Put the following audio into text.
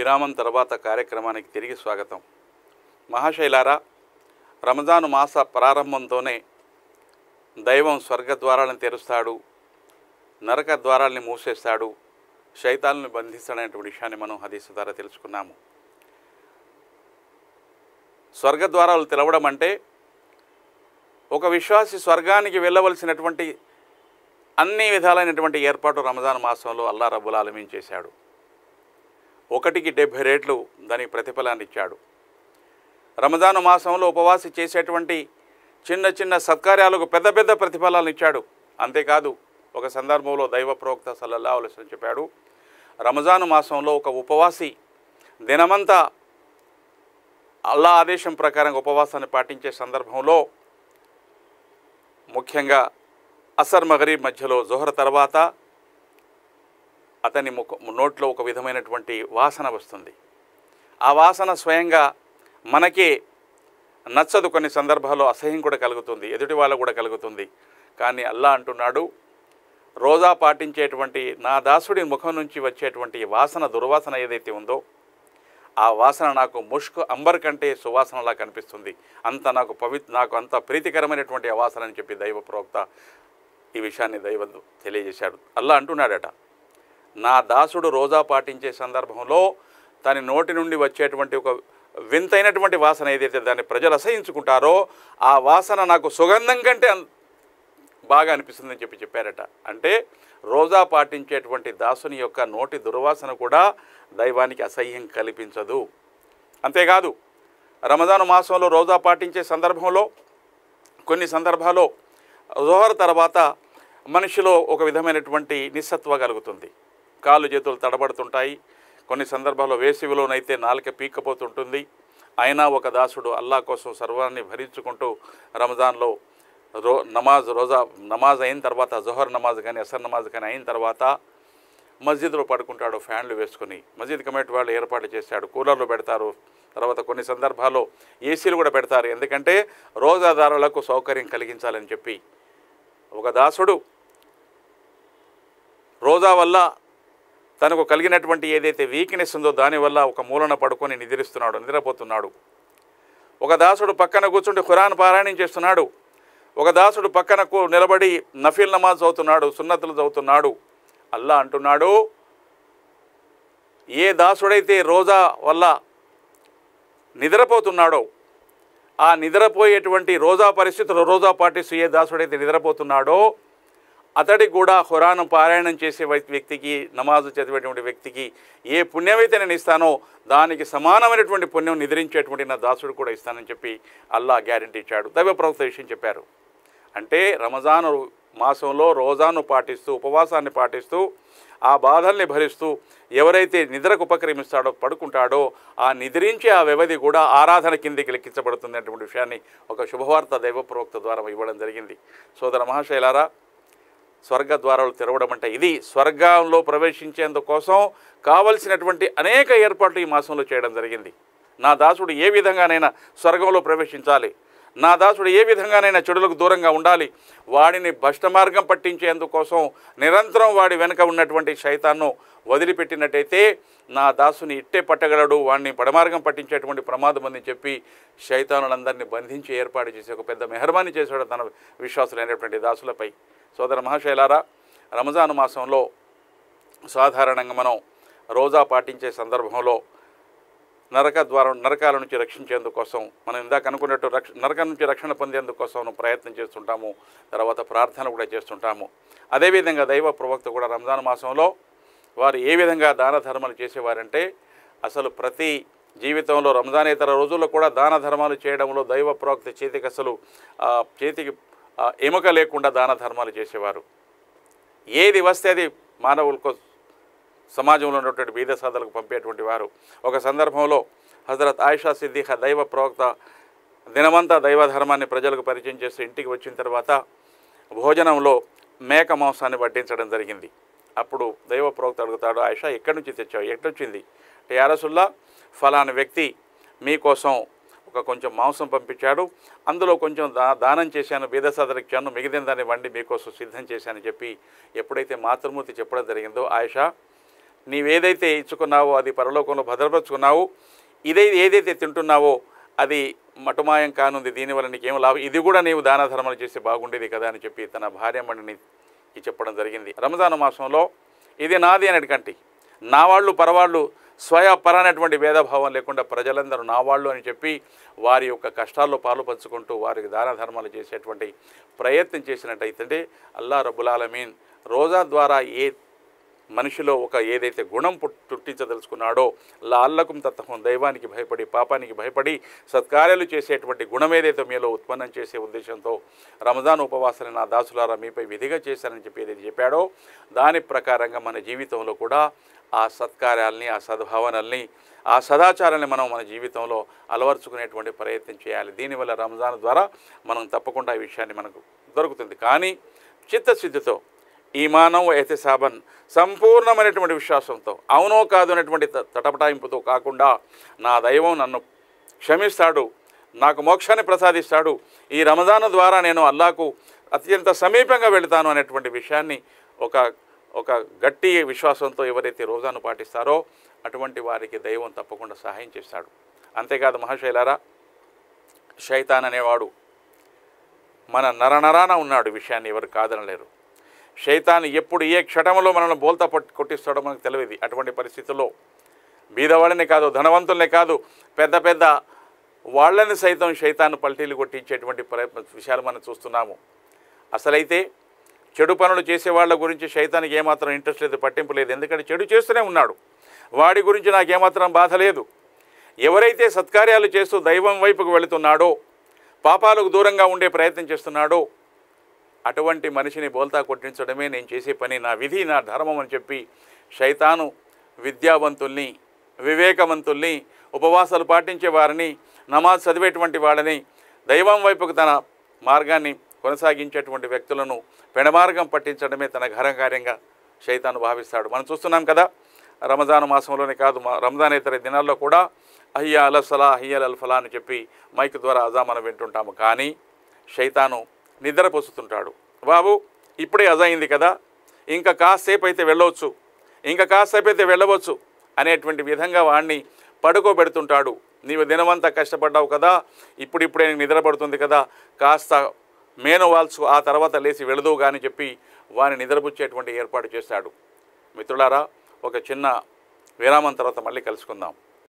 విరామం తర్వాత కార్యక్రమానికి తిరిగి స్వాగతం మహాశైలారా రంజాను మాస ప్రారంభంతోనే దైవం స్వర్గ ద్వారాలను తెరుస్తాడు నరక ద్వారాలని మూసేస్తాడు శైతాలను బంధిస్తాడనేటువంటి విషయాన్ని మనం హదీసు ద్వారా తెలుసుకున్నాము స్వర్గ ద్వారాలు తెరవడం అంటే ఒక విశ్వాసి స్వర్గానికి వెళ్ళవలసినటువంటి అన్ని విధాలైనటువంటి ఏర్పాటు రంజాన్ మాసంలో అల్లా రబ్బుల్ ఆలమీన్ చేశాడు ఒకటికి డెబ్భై రేట్లు దానికి ప్రతిఫలాన్ని ఇచ్చాడు రంజాను మాసంలో ఉపవాసి చేసేటువంటి చిన్న చిన్న సత్కార్యాలకు పెద్ద పెద్ద ప్రతిఫలాలను ఇచ్చాడు అంతేకాదు ఒక సందర్భంలో దైవ ప్రవక్త సల్లల్లా అలైస్లం చెప్పాడు రంజాను మాసంలో ఒక ఉపవాసి దినమంతా అల్లా ఆదేశం ప్రకారం ఉపవాసాన్ని పాటించే సందర్భంలో ముఖ్యంగా అసర్ మగరీబ్ మధ్యలో జొహర్ తర్వాత అతని ముఖ నోట్లో ఒక విధమైనటువంటి వాసన వస్తుంది ఆ వాసన స్వయంగా మనకే నచ్చదు కొన్ని సందర్భాల్లో అసహ్యం కూడా కలుగుతుంది ఎదుటి వాళ్ళకు కూడా కలుగుతుంది కానీ అల్లా అంటున్నాడు రోజా పాటించేటువంటి నా దాసుడి ముఖం నుంచి వచ్చేటువంటి వాసన దుర్వాసన ఏదైతే ఉందో ఆ వాసన నాకు ముష్క్ అంబర్ కంటే సువాసనలా కనిపిస్తుంది అంత నాకు పవి నాకు అంత ప్రీతికరమైనటువంటి ఆ వాసన అని చెప్పి దైవ ప్రవక్త ఈ విషయాన్ని దైవం తెలియజేశాడు అల్లా అంటున్నాడట నా దాసుడు రోజా పాటించే సందర్భంలో తన నోటి నుండి వచ్చేటువంటి ఒక వింతైనటువంటి వాసన ఏదైతే దాన్ని ప్రజలు అసహించుకుంటారో ఆ వాసన నాకు సుగంధం కంటే అన్- బాగా అనిపిస్తుందని చెప్పి చెప్పారట అంటే రోజా పాటించేటువంటి దాసుని యొక్క నోటి దుర్వాసన కూడా దైవానికి అసహ్యం కల్పించదు అంతేకాదు రమదాను మాసంలో రోజా పాటించే సందర్భంలో కొన్ని సందర్భాల్లో జోహర్ తర్వాత మనిషిలో ఒక విధమైనటువంటి నిస్సత్వ కలుగుతుంది కాళ్ళు చేతులు తడబడుతుంటాయి కొన్ని సందర్భాల్లో వేసవిలోనైతే నాలుక పీక్కపోతుంటుంది అయినా ఒక దాసుడు అల్లా కోసం సర్వాన్ని భరించుకుంటూ రంజాన్లో రో నమాజ్ రోజా నమాజ్ అయిన తర్వాత జొహర్ నమాజ్ కానీ అసర్ నమాజ్ కానీ అయిన తర్వాత మస్జిద్లో పడుకుంటాడు ఫ్యాన్లు వేసుకుని మస్జిద్ కమిటీ వాళ్ళు ఏర్పాటు చేశాడు కూలర్లు పెడతారు తర్వాత కొన్ని సందర్భాల్లో ఏసీలు కూడా పెడతారు ఎందుకంటే రోజాదారులకు సౌకర్యం కలిగించాలని చెప్పి ఒక దాసుడు రోజా వల్ల తనకు కలిగినటువంటి ఏదైతే వీక్నెస్ ఉందో దానివల్ల ఒక మూలన పడుకొని నిద్రిస్తున్నాడు నిద్రపోతున్నాడు ఒక దాసుడు పక్కన కూర్చుంటే ఖురాన్ పారాయణం చేస్తున్నాడు ఒక దాసుడు పక్కనకు నిలబడి నఫీల్ నమాజ్ చదువుతున్నాడు సున్నతులు చదువుతున్నాడు అల్లా అంటున్నాడు ఏ దాసుడైతే రోజా వల్ల నిద్రపోతున్నాడో ఆ నిద్రపోయేటువంటి రోజా పరిస్థితులు రోజా పాటిస్తూ ఏ దాసుడైతే నిద్రపోతున్నాడో అతడికి కూడా ఖురాను పారాయణం చేసే వ్యక్- వ్యక్తికి నమాజు చదివేటువంటి వ్యక్తికి ఏ పుణ్యమైతే నేను ఇస్తానో దానికి సమానమైనటువంటి పుణ్యం నిద్రించేటువంటి నా దాసుడు కూడా ఇస్తానని చెప్పి అల్లా గ్యారంటీ ఇచ్చాడు దైవ ప్రవక్త విషయం చెప్పారు అంటే రమజాను మాసంలో రోజాను పాటిస్తూ ఉపవాసాన్ని పాటిస్తూ ఆ బాధల్ని భరిస్తూ ఎవరైతే నిద్రకు ఉపక్రమిస్తాడో పడుకుంటాడో ఆ నిద్రించే ఆ వ్యవధి కూడా ఆరాధన కిందికి లెక్కించబడుతుంది అటువంటి విషయాన్ని ఒక శుభవార్త దైవ ప్రవక్త ద్వారా ఇవ్వడం జరిగింది సోదర మహాశైలారా స్వర్గ ద్వారాలు తెరవడం అంటే ఇది స్వర్గంలో ప్రవేశించేందుకోసం కావలసినటువంటి అనేక ఏర్పాట్లు ఈ మాసంలో చేయడం జరిగింది నా దాసుడు ఏ విధంగానైనా స్వర్గంలో ప్రవేశించాలి నా దాసుడు ఏ విధంగానైనా చెడులకు దూరంగా ఉండాలి వాడిని భ్రష్టమార్గం పట్టించేందుకోసం నిరంతరం వాడి వెనుక ఉన్నటువంటి శైతాన్ని వదిలిపెట్టినట్టయితే నా దాసుని ఇట్టే పట్టగలడు వాడిని పడమార్గం పట్టించేటువంటి ప్రమాదం అని చెప్పి శైతానులందరినీ బంధించి ఏర్పాటు చేసి ఒక పెద్ద మెహర్బానీ చేశాడు తన విశ్వాసులైనటువంటి దాసులపై సోదర మహాశైలారా రంజాన్ మాసంలో సాధారణంగా మనం రోజా పాటించే సందర్భంలో నరక ద్వారం నరకాల నుంచి రక్షించేందుకోసం మనం ఇందాక అనుకున్నట్టు రక్ష నరకం నుంచి రక్షణ పొందేందుకోసం మనం ప్రయత్నం చేస్తుంటాము తర్వాత ప్రార్థన కూడా చేస్తుంటాము అదేవిధంగా దైవ ప్రవక్త కూడా రంజాన్ మాసంలో వారు ఏ విధంగా దాన ధర్మాలు చేసేవారంటే అసలు ప్రతి జీవితంలో రంజానేతర రోజుల్లో కూడా దాన ధర్మాలు చేయడంలో దైవ ప్రవక్త చేతికి అసలు ఆ, చేతికి ఆ, ఎముక లేకుండా దాన ధర్మాలు చేసేవారు ఏది వస్తే అది మానవులకు సమాజంలో ఉన్నటువంటి బీద సాధలకు పంపేటువంటి వారు ఒక సందర్భంలో హజరత్ ఆయిషా సిద్దిఖ దైవ ప్రవక్త దినమంతా దైవ ధర్మాన్ని ప్రజలకు పరిచయం చేస్తూ ఇంటికి వచ్చిన తర్వాత భోజనంలో మేక మాంసాన్ని వడ్డించడం జరిగింది అప్పుడు దైవ ప్రవక్త అడుగుతాడు ఆయిషా ఎక్కడి నుంచి తెచ్చావు ఎక్కడొచ్చింది అంటే యారసుల్లా ఫలాని వ్యక్తి మీకోసం ఒక కొంచెం మాంసం పంపించాడు అందులో కొంచెం దా దానం చేశాను బీదసాదరికి ఇచ్చాను మిగిలిన దాన్ని వండి మీకోసం సిద్ధం చేశానని చెప్పి ఎప్పుడైతే మాతృమూర్తి చెప్పడం జరిగిందో ఆయిషా నీవేదైతే ఇచ్చుకున్నావో అది పరలోకంలో భద్రపరుచుకున్నావు ఇదే ఏదైతే తింటున్నావో అది మటుమాయం కానుంది దీనివల్ల నీకేం లాభం ఇది కూడా నీవు దాన ధర్మాలు చేస్తే బాగుండేది కదా అని చెప్పి తన భార్యమణిని చెప్పడం జరిగింది రంజాను మాసంలో ఇది నాది అనేటికంటి నా వాళ్ళు పరవాళ్ళు స్వయ పరనటువంటి భేదభావం లేకుండా ప్రజలందరూ నా వాళ్ళు అని చెప్పి వారి యొక్క కష్టాల్లో పాలు పంచుకుంటూ వారికి దాన ధర్మాలు చేసేటువంటి ప్రయత్నం చేసినట్టయితే అల్లా రబ్బుల్ ఆలమీన్ రోజా ద్వారా ఏ మనిషిలో ఒక ఏదైతే గుణం పుట్- పుట్టించదలుచుకున్నాడో లాల్లకం తత్వం దైవానికి భయపడి పాపానికి భయపడి సత్కార్యాలు చేసేటువంటి గుణం ఏదైతే మీలో ఉత్పన్నం చేసే ఉద్దేశంతో రంజాన్ ఉపవాసాన్ని నా దాసులారా మీపై విధిగా చేశానని చెప్పి ఏదైతే చెప్పాడో దాని ప్రకారంగా మన జీవితంలో కూడా ఆ సత్కార్యాల్ని ఆ సద్భావనల్ని ఆ సదాచారాన్ని మనం మన జీవితంలో అలవర్చుకునేటువంటి ప్రయత్నం చేయాలి దీనివల్ల రంజాన్ ద్వారా మనం తప్పకుండా ఈ విషయాన్ని మనకు దొరుకుతుంది కానీ చిత్తశుద్ధితో ఈమానం ఎహతిసాబన్ సంపూర్ణమైనటువంటి విశ్వాసంతో అవునో కాదు అనేటువంటి త- తటపటాయింపుతో కాకుండా నా దైవం నన్ను క్షమిస్తాడు నాకు మోక్షాన్ని ప్రసాదిస్తాడు ఈ రమజాను ద్వారా నేను అల్లాకు అత్యంత సమీపంగా వెళతాను అనేటువంటి విషయాన్ని ఒక ఒక గట్టి విశ్వాసంతో ఎవరైతే రోజాను పాటిస్తారో అటువంటి వారికి దైవం తప్పకుండా సహాయం చేస్తాడు అంతేకాదు మహాశైలారా శైతాన్ అనేవాడు మన నరనరాన ఉన్నాడు ఈ విషయాన్ని ఎవరు కాదనలేరు శైతాన్ ఎప్పుడు ఏ క్షణంలో మనల్ని బోల్తా పట్టి కొట్టిస్తాడో మనకు తెలియదు అటువంటి పరిస్థితుల్లో బీదవాళ్ళని కాదు ధనవంతుల్ని కాదు పెద్ద పెద్ద వాళ్ళని సైతం శైతాన్ పల్టీలు కొట్టించేటువంటి ప్ర- విషయాలు మనం చూస్తున్నాము అసలైతే చెడు పనులు చేసే వాళ్ళ గురించి శైతానికి ఏమాత్రం ఇంట్రెస్ట్ లేదు పట్టింపు లేదు ఎందుకంటే చెడు చేస్తూనే ఉన్నాడు వాడి గురించి నాకేమాత్రం బాధ లేదు ఎవరైతే సత్కార్యాలు చేస్తూ దైవం వైపుకు వెళుతున్నాడో పాపాలకు దూరంగా ఉండే ప్రయత్నం చేస్తున్నాడో అటువంటి మనిషిని బోల్తా కొట్టించడమే నేను చేసే పని నా విధి నా ధర్మం అని చెప్పి శైతాను విద్యావంతుల్ని వివేకవంతుల్ని ఉపవాసాలు పాటించే వారిని నమాజ్ చదివేటువంటి వాళ్ళని దైవం వైపుకు తన మార్గాన్ని కొనసాగించేటువంటి వ్యక్తులను పెడమార్గం పట్టించడమే తన ఘనకార్యంగా శైతాను భావిస్తాడు మనం చూస్తున్నాం కదా రమజాను మాసంలోనే కాదు మా రంజాన్ ఇతర దినాల్లో కూడా అయ్యా అల్ సలా అయ్యల్ అల్ ఫలా అని చెప్పి మైక్ ద్వారా అజా మనం వింటుంటాము కానీ శైతాను నిద్రపోసుతుంటాడు బాబు ఇప్పుడే అజా అయింది కదా ఇంకా కాసేపు అయితే వెళ్ళవచ్చు ఇంకా కాసేపు అయితే వెళ్ళవచ్చు అనేటువంటి విధంగా వాడిని పడుకోబెడుతుంటాడు నీవు దినమంతా కష్టపడ్డావు కదా ఇప్పుడిప్పుడే నీకు నిద్రపడుతుంది కదా కాస్త మేను వాల్చు ఆ తర్వాత లేచి వెళదు కానీ చెప్పి వాని నిద్రపుచ్చేటువంటి ఏర్పాటు చేశాడు మిత్రులారా ఒక చిన్న విరామం తర్వాత మళ్ళీ కలుసుకుందాం